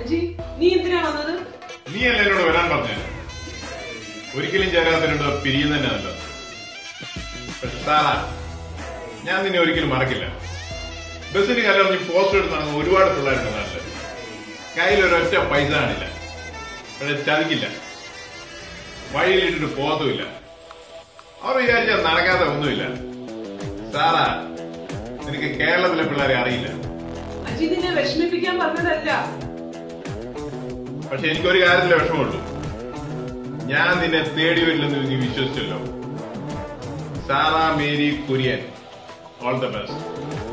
അജി നീ എന്തിനാ വന്നത് നീ അല്ല എന്നോട് വരാൻ പറഞ്ഞത് ഒരിക്കലും ചേരാത്തതിനോട് പിരിയുന്ന തന്നെ നല്ലത് പക്ഷെ സാറാ ഞാൻ നിന്നെ ഒരിക്കലും മറക്കില്ല ബസ്സിന് കലർന്ന് പോസ്റ്റർ എടുത്ത് നടന്ന ഒരുപാട് പിള്ളേരുണ്ട് നാട്ടില് കയ്യിൽ ഒരൊറ്റ പൈസ കാണില്ല പക്ഷെ ചതിക്കില്ല വഴിയിലിട്ടിട്ട് പോകത്തുമില്ല അവർ വിചാരിച്ചാൽ നടക്കാത്ത ഒന്നുമില്ല സാറാ നിനക്ക് കേരളത്തിലെ പിള്ളേരെ അറിയില്ല അജി നിന്നെ വിഷമിപ്പിക്കാൻ പറഞ്ഞതല്ല പക്ഷെ എനിക്കൊരു കാര്യത്തിലെ വിഷമമുള്ളൂ ഞാൻ നിന്നെ തേടി വരില്ലെന്ന് നീ വിശ്വസിച്ചല്ലോ Sara Mary Kurian all the best